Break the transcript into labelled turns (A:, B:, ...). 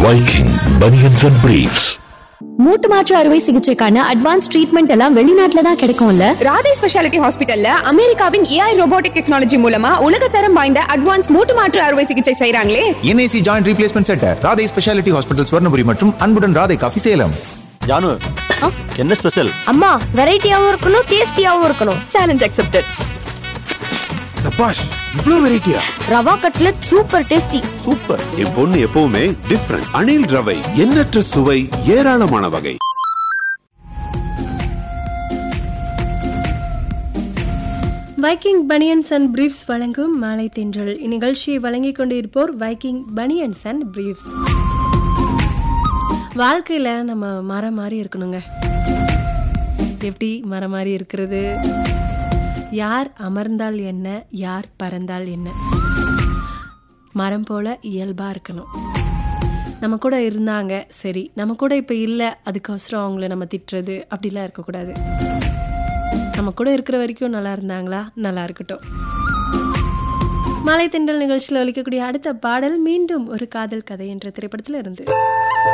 A: Viking Bunions and Briefs.
B: மூட்டு மாற்று அறுவை சிகிச்சைக்கான அட்வான்ஸ் ட்ரீட்மெண்ட் எல்லாம் வெளிநாட்டுல தான் கிடைக்கும்ல
C: ராதே ஸ்பெஷாலிட்டி ஹாஸ்பிட்டல்ல அமெரிக்காவின் ஏஐ ரோபோட்டிக் டெக்னாலஜி மூலமா உலகத்தரம் வாய்ந்த அட்வான்ஸ் மூட்டு மாற்று அறுவை சிகிச்சை செய்றாங்களே
D: N I C joint replacement centre Radhai speciality hospital Swarnapuri மற்றும் அன்புடன் ராதை காஃபி சேலம்
E: ஜானு என்ன ஸ்பெஷல்
F: அம்மா வெரைட்டியாவும் இருக்கணும் டேஸ்டியாவும் இருக்கணும் சேலஞ்ச் அக்செப்டட்
G: சபாஷ் இவ்ளோ வெரைட்டியா
F: ரவா கட்லட் சூப்பர் டேஸ்டி
G: சூப்பர் என் பொண்ணு எப்பவுமே டிஃப்ரெண்ட் அணில் ரவை எண்ணற்ற சுவை ஏராளமான வகை
H: வைக்கிங் பனியன்ஸ் அண்ட் பிரீஃப்ஸ் வழங்கும் மாலை தென்றல் இந்நிகழ்ச்சியை வழங்கிக் கொண்டிருப்போர் வைக்கிங் பனியன்ஸ் அண்ட் பிரீஃப்ஸ் வாழ்க்கையில் நம்ம மரம் மாதிரி இருக்கணுங்க எப்படி மரம் மாதிரி இருக்கிறது யார் அமர்ந்தால் என்ன யார் பறந்தால் என்ன மரம் போல இயல்பாக இருக்கணும் நம்ம கூட இருந்தாங்க சரி நம்ம கூட இப்போ இல்லை அதுக்கோசரம் அவங்கள நம்ம திட்டுறது அப்படிலாம் இருக்கக்கூடாது நம்ம கூட இருக்கிற வரைக்கும் நல்லா இருந்தாங்களா நல்லா இருக்கட்டும் மாலை தென்றல் நிகழ்ச்சியில் ஒலிக்கக்கூடிய அடுத்த பாடல் மீண்டும் ஒரு காதல் கதை என்ற திரைப்படத்தில் இருந்து